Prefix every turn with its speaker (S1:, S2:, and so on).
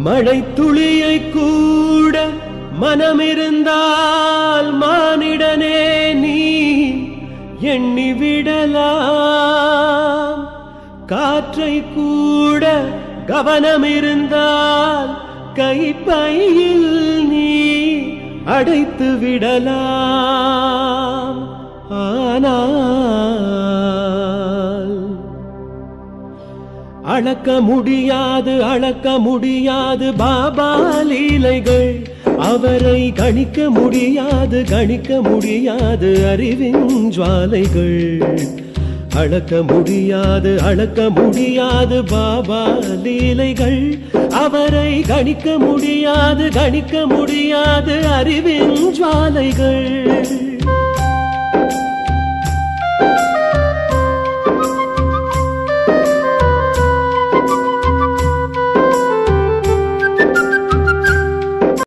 S1: மழை துளியை கூட மனமிருந்தால் மானிடனே நீ எண்ணி விடலாம் காற்றை கூட கவனம் இருந்தால் கைப்பையில் நீ அடைத்து விடலாம் ஆனால் அளக்க முடியாது அளக்க முடியாது பாபா லீலைகள் அவரை கணிக்க முடியாது கணிக்க முடியாது அறிவின் ஜுவாலைகள் அளக்க முடியாது அளக்க முடியாது பாபா லீலைகள் அவரை கணிக்க முடியாது கணிக்க முடியாது அறிவின் ஜுவாலைகள்